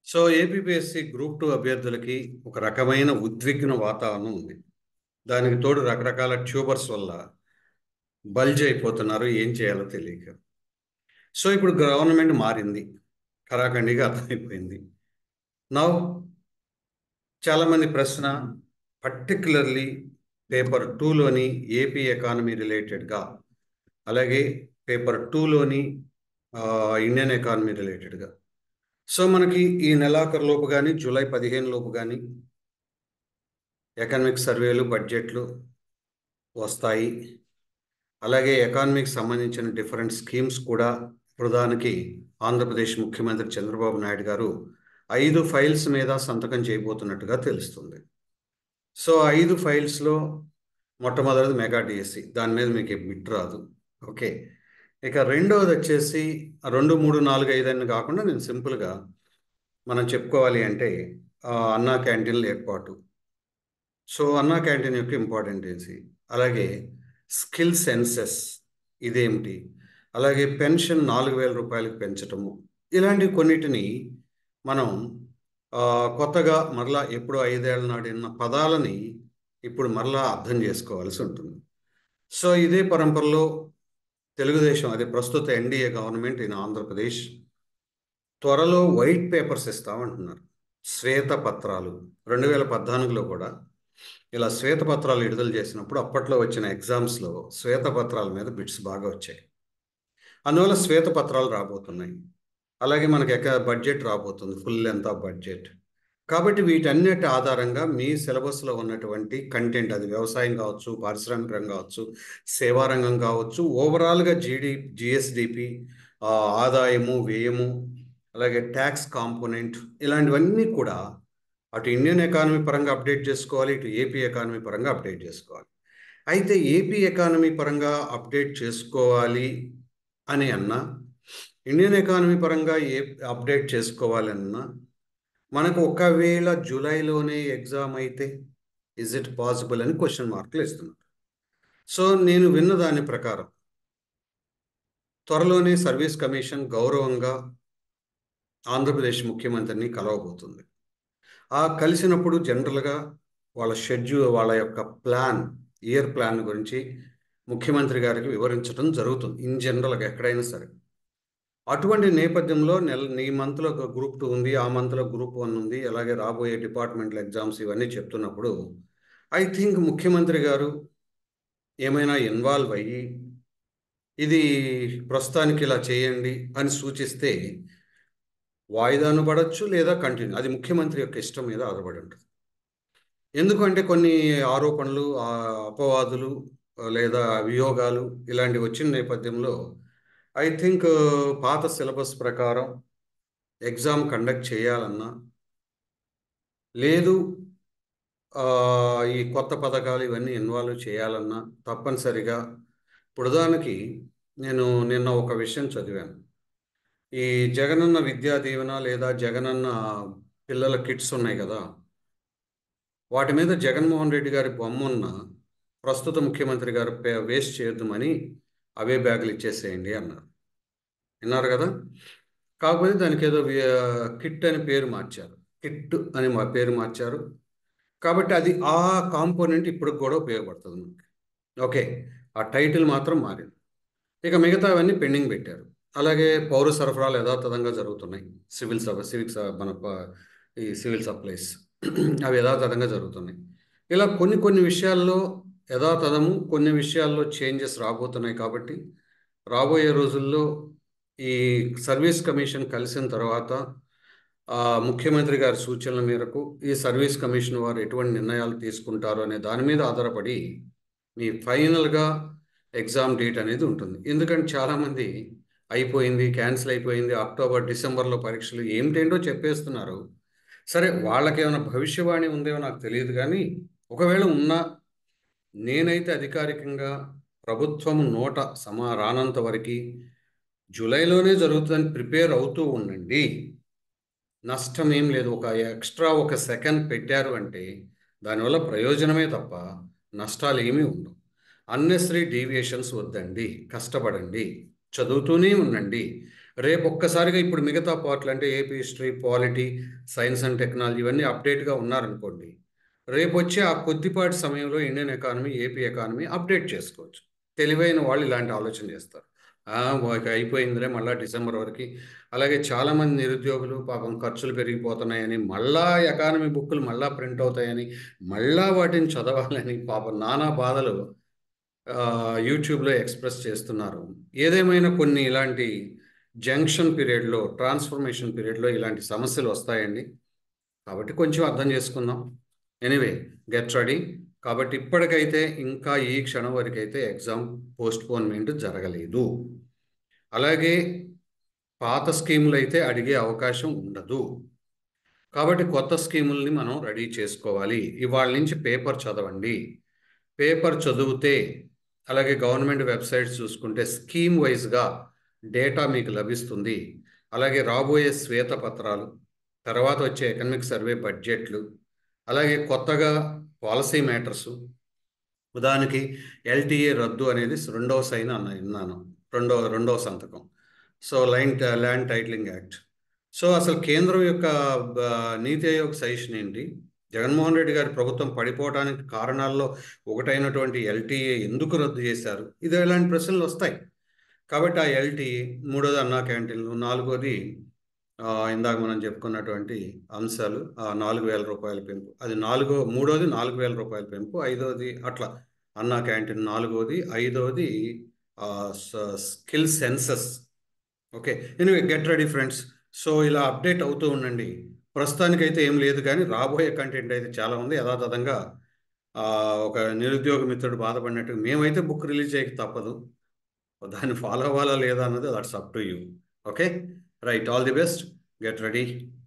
so APPSC group two అభ్యర్థులకి ఒక రకమైన ఉద్విగ్న వాతావరణం ఉంది దానికి తోడు రకరకాల ట్యూబర్స్ వల్ల బల్జ్ అయిపోతున్నారు ఏం చేయాలో తెలియక సో ఇప్పుడు గవర్నమెంట్ మారింది కరాఖండిగా అర్థమైపోయింది నౌ చాలామంది ప్రశ్న పర్టికులర్లీ పేపర్ టూలోని ఏపీ ఎకానమీ రిలేటెడ్గా అలాగే పేపర్ టూలోని ఇండియన్ ఎకానమీ రిలేటెడ్గా సో మనకి ఈ నెలాఖరు లోపు కానీ జూలై పదిహేను లోపు కానీ ఎకనామిక్ సర్వేలు బడ్జెట్లు వస్తాయి అలాగే ఎకానమీకి సంబంధించిన డిఫరెంట్ స్కీమ్స్ కూడా ప్రధానికి ఆంధ్రప్రదేశ్ ముఖ్యమంత్రి చంద్రబాబు నాయుడు గారు ఐదు ఫైల్స్ మీద సంతకం చేయబోతున్నట్టుగా తెలుస్తుంది సో ఐదు ఫైల్స్లో మొట్టమొదటిది మెగా డిఎస్సి దాని మీద మీకు బిట్ రాదు ఓకే ఇక రెండవది వచ్చేసి రెండు మూడు నాలుగు ఐదు అని కాకుండా నేను సింపుల్గా మనం చెప్పుకోవాలి అంటే అన్నా క్యాంటీన్ల ఏర్పాటు సో అన్నా క్యాంటీన్ యొక్క ఇంపార్టెంట్ ఏంటి అలాగే స్కిల్ సెన్సెస్ ఇదేమిటి అలాగే పెన్షన్ నాలుగు వేల రూపాయలకు పెంచటము ఇలాంటి కొన్నిటిని మనం కొత్తగా మరలా ఎప్పుడో ఐదేళ్ల నాడు విన్న పదాలని ఇప్పుడు మరలా అర్థం చేసుకోవాల్సి ఉంటుంది సో ఇదే పరంపరలో తెలుగుదేశం అదే ప్రస్తుత ఎన్డీఏ గవర్నమెంట్ ఇన్ ఆంధ్రప్రదేశ్ త్వరలో వైట్ పేపర్స్ ఇస్తామంటున్నారు శ్వేత పత్రాలు రెండు వేల పద్నాలుగులో కూడా ఇలా శ్వేతపత్రాలు విడుదల చేసినప్పుడు అప్పట్లో వచ్చిన ఎగ్జామ్స్లో శ్వేతపత్రాల మీద బిట్స్ బాగా వచ్చాయి అందువల్ల శ్వేతపత్రాలు రాబోతున్నాయి అలాగే మనకి ఎక్క బడ్జెట్ రాబోతుంది ఫుల్ లెంత్ ఆఫ్ బడ్జెట్ కాబట్టి వీటన్నిటి ఆధారంగా మీ సిలబస్లో ఉన్నటువంటి కంటెంట్ అది వ్యవసాయం కావచ్చు పారిశ్రామిక రంగం కావచ్చు సేవా రంగం కావచ్చు ఓవరాల్గా జీడి జిఎస్డిపి ఆదాయము వ్యయము అలాగే ట్యాక్స్ కాంపోనెంట్ ఇలాంటివన్నీ కూడా అటు ఇండియన్ ఎకానమీ పరంగా అప్డేట్ చేసుకోవాలి ఇటు ఏపీ ఎకానమీ పరంగా అప్డేట్ చేసుకోవాలి అయితే ఏపీ ఎకానమీ పరంగా అప్డేట్ చేసుకోవాలి అని అన్నా ఇండియన్ ఎకానమీ పరంగా ఏ అప్డేట్ చేసుకోవాలి అన్నా మనకు ఒకవేళ జూలైలోనే ఎగ్జామ్ అయితే ఇజ్ ఇట్ పాసిబుల్ అని క్వశ్చన్ మార్కులు ఇస్తున్నారు సో నేను విన్న దాని ప్రకారం త్వరలోనే సర్వీస్ కమిషన్ గౌరవంగా ఆంధ్రప్రదేశ్ ముఖ్యమంత్రిని కలవబోతుంది ఆ కలిసినప్పుడు జనరల్గా వాళ్ళ షెడ్యూల్ వాళ్ళ యొక్క ప్లాన్ ఇయర్ ప్లాన్ గురించి ముఖ్యమంత్రి గారికి వివరించడం జరుగుతుంది ఇన్ జనరల్గా ఎక్కడైనా సరే అటువంటి నేపథ్యంలో నెల ఈ మంత్లో ఒక గ్రూప్ టూ ఉంది ఆ మంత్లో గ్రూప్ వన్ ఉంది అలాగే రాబోయే డిపార్ట్మెంటల్ ఎగ్జామ్స్ ఇవన్నీ చెప్తున్నప్పుడు ఐ థింక్ ముఖ్యమంత్రి గారు ఏమైనా ఇన్వాల్వ్ అయ్యి ఇది ప్రస్తుతానికి ఇలా చేయండి అని సూచిస్తే వాయిదాను పడవచ్చు లేదా కంటిన్యూ అది ముఖ్యమంత్రి యొక్క ఇష్టం మీద ఆధారపడి ఉంటుంది ఎందుకంటే కొన్ని ఆరోపణలు అపవాదులు లేదా వియోగాలు ఇలాంటివి వచ్చిన నేపథ్యంలో ఐ థింక్ పాత సిలబస్ ప్రకారం ఎగ్జామ్ కండక్ట్ చేయాలన్నా లేదు ఈ కొత్త పథకాలు ఇవన్నీ ఇన్వాల్వ్ చేయాలన్నా తప్పనిసరిగా ఇప్పుడు దానికి నేను నిన్న ఒక విషయం చదివాను ఈ జగనన్న విద్యా దీవెన లేదా జగనన్న పిల్లల కిట్స్ ఉన్నాయి కదా వాటి మీద జగన్మోహన్ రెడ్డి గారి బొమ్మ ఉన్న ప్రస్తుత ముఖ్యమంత్రి గారు వేస్ట్ చేయొద్దామని అవే బ్యాగులు ఇచ్చేసేయండి అన్నారు విన్నారు కదా కాకపోతే దానికి ఏదో కిట్ అని పేరు మార్చారు కిట్ అని మా పేరు మార్చారు కాబట్టి అది ఆ కాంపోనెంట్ ఇప్పుడు కూడా ఉపయోగపడుతుంది మనకి ఓకే ఆ టైటిల్ మాత్రం మారింది ఇక మిగతావన్నీ పెండింగ్ పెట్టారు అలాగే పౌర సరఫరాలు యథాతథంగా జరుగుతున్నాయి సివిల్ సబ్ సివిక్ మన ఈ సివిల్ సప్లైస్ అవి యథాతథంగా జరుగుతున్నాయి ఇలా కొన్ని కొన్ని విషయాల్లో యథాతథము కొన్ని విషయాల్లో చేంజెస్ రాబోతున్నాయి కాబట్టి రాబోయే రోజుల్లో ఈ సర్వీస్ కమిషన్ కలిసిన తర్వాత ముఖ్యమంత్రి గారి సూచనల మేరకు ఈ సర్వీస్ కమిషన్ వారు ఎటువంటి నిర్ణయాలు తీసుకుంటారు అనే దాని మీద ఆధారపడి మీ ఫైనల్గా ఎగ్జామ్ డేట్ అనేది ఉంటుంది ఎందుకంటే చాలామంది అయిపోయింది క్యాన్సిల్ అయిపోయింది అక్టోబర్ డిసెంబర్లో పరీక్షలు ఏమిటేంటో చెప్పేస్తున్నారు సరే వాళ్ళకి ఏమైనా భవిష్యవాణి ఉందేమో నాకు తెలియదు కానీ ఒకవేళ ఉన్నా నేనైతే అధికారికంగా ప్రభుత్వం నోట సమా రానంత వరకు జూలైలోనే జరుగుతుందని ప్రిపేర్ అవుతూ ఉండండి నష్టం ఏం లేదు ఒక ఎక్స్ట్రా ఒక సెకండ్ పెట్టారు అంటే దానివల్ల ప్రయోజనమే తప్ప నష్టాలు ఏమీ ఉండవు అన్నెసరీ డీవియేషన్స్ వద్దండి కష్టపడండి చదువుతూనే ఉండండి రేపు ఒక్కసారిగా ఇప్పుడు మిగతా పార్ట్లు అంటే AP history polity science and technology ఇవన్నీ అప్డేట్గా ఉన్నారనుకోండి రేపు వచ్చే ఆ కొద్దిపాటి సమయంలో Indian economy AP economy update చేసుకోవచ్చు తెలివైన వాళ్ళు ఇలాంటి ఆలోచన చేస్తారు ఆ, ఒక అయిపోయిందిలే మళ్ళీ డిసెంబర్ వరకు అలాగే చాలామంది నిరుద్యోగులు పాపం ఖర్చులు పెరిగిపోతున్నాయని మళ్ళా ఎకానమీ బుక్కులు మళ్ళా ప్రింట్ అవుతాయని మళ్ళా వాటిని చదవాలని పాపం నానా బాధలు ఆ, యూట్యూబ్లో ఎక్స్ప్రెస్ చేస్తున్నారు ఏదేమైనా కొన్ని ఇలాంటి జంక్షన్ పీరియడ్లో ట్రాన్స్ఫర్మేషన్ పీరియడ్లో ఇలాంటి సమస్యలు వస్తాయండి కాబట్టి కొంచెం అర్థం చేసుకుందాం ఎనీవే గెట్ రెడీ కాబట్టి ఇప్పటికైతే ఇంకా ఈ క్షణం వరకు అయితే ఎగ్జామ్ పోస్ట్పోన్మెంట్ జరగలేదు అలాగే పాత స్కీములు అయితే అడిగే అవకాశం ఉండదు కాబట్టి కొత్త స్కీముల్ని మనం రెడీ చేసుకోవాలి ఇవాళ నుంచి పేపర్ చదవండి పేపర్ చదివితే అలాగే గవర్నమెంట్ వెబ్సైట్స్ చూసుకుంటే స్కీమ్ వైజ్గా డేటా మీకు లభిస్తుంది అలాగే రాబోయే శ్వేతపత్రాలు తర్వాత వచ్చే ఎకనామిక్ సర్వే బడ్జెట్లు అలాగే కొత్తగా పాలసీ మ్యాటర్స్ ఉదాహరణకి ఎల్టీఏ రద్దు అనేది రెండవ సైన్ అన్న విన్నాను రెండవ రెండవ సంతకం so line land titling act so అసలు కేంద్రం యొక్క ఆ, నీతి ఆయోగ్ సజెషన్ ఏంటి జగన్మోహన్ రెడ్డి గారి ప్రభుత్వం పడిపోవడానికి కారణాల్లో ఒకటైనటువంటి ఎల్టీఏ ఎందుకు రద్దు చేశారు ఇది ఇలాంటి ప్రశ్నలు వస్తాయి కాబట్టి ఆ ఎల్టీఏ మూడోది అన్నా క్యాంటీన్లు నాలుగోది ఆ, ఇందాక మనం చెప్పుకున్నటువంటి అంశాలు ఆ నాలుగు వేల రూపాయల పెంపు అది నాలుగో మూడోది నాలుగు వేల రూపాయల పెంపు ఐదోది అట్లా అన్నా క్యాంటీన్ నాలుగోది ఐదోది skill census okay anyway get ready friends so ఇలా అప్డేట్ అవుతూ ఉండండి ప్రస్తుతానికైతే ఏం లేదు కానీ రాబోయే కంటెంట్ అయితే చాలా ఉంది యథాతథంగా ఆ, ఒక నిరుద్యోగ మిత్రుడు బాధపడినట్టు మేమైతే బుక్ రిలీజ్ చేయక తప్పదు దాన్ని ఫాలో అవ్వాలా లేదా అన్నది that's up to you okay right all the best get ready